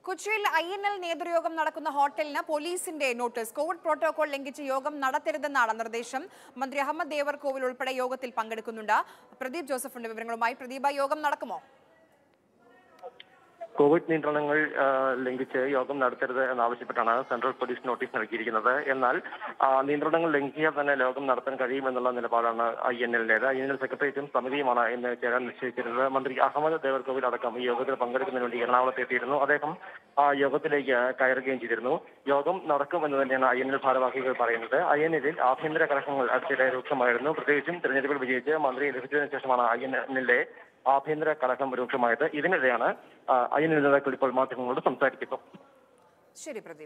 കൊച്ചിയിൽ I N L നേതൃയോഗം നടക്കുന്ന ഹോട്ടലിന് പോലീസിന്റെ നോട്ടീസ് കോവിഡ് പ്രോട്ടോകോൾ ലംഘിച്ച് യോഗം നടത്തരുതെന്നാണ് നിർദ്ദേശം മന്ത്രി അഹമ്മദ് ദേവർകോവിൽ ഉൾപ്പെടെ യോഗത്തിൽ പങ്കെടുക്കുന്നുണ്ട് പ്രദീപ് ജോസഫിന്റെ വിവരങ്ങളുമായി പ്രദീപ യോഗം നടക്കുമോ കോവിഡ് നിയന്ത്രണങ്ങൾ ആ, ലംഘിച്ച് യോഗം നടത്തരുത് എന്നാവശ്യപ്പെട്ടാണ് സെൻട്രൽ പോലീസ് നോട്ടീസ് നൽകിയിരിക്കുന്നത് എന്നാൽ ആ, നിയന്ത്രണങ്ങൾ ലംഘിച്ചാൽ തന്നെ യോഗം നടത്താൻ കഴിയുമെന്നുള്ള നിലപാടാണ് ഐ എൻ എല്ലിന്റേത് ഐ എൻ എൽ സെക്രട്ടേറിയറ്റും സമിതിയുമാണ് ഇന്ന് ചേരാൻ നിശ്ചയിച്ചിരുന്നത് മന്ത്രി അഹമ്മദ് ദേവർകോവിൽ അടക്കം ഈ യോഗത്തിൽ പങ്കെടുക്കുന്നതിന് വേണ്ടി എറണാകുളത്ത് എത്തിയിരുന്നു അദ്ദേഹം ആ യോഗത്തിലേക്ക് കയറുകയും ചെയ്തിരുന്നു യോഗം നടക്കുമെന്ന് തന്നെയാണ് ഐ എൻ എൽ ഭാരവാഹികൾ പറയുന്നത് ഐ എൻ എല്ലിൽ ആഭ്യന്തര കലഹങ്ങൾ അടുത്തിടെ രൂക്ഷമായിരുന്നു പ്രത്യേകിച്ചും തെരഞ്ഞെടുപ്പിൽ വിജയിച്ച് മന്ത്രി ലഭിച്ചതിന് ശേഷമാണ് ഐ എൻ എല്ലിലെ ആഭ്യന്തര കലഹം രൂക്ഷമായത് ഇതിനിടെയാണ് ഐ എൻ എൽ നേതാക്കൾ ഇപ്പോൾ മാധ്യമങ്ങളോട് സംസാരിക്കുന്നത് ശരി പ്രദീപ്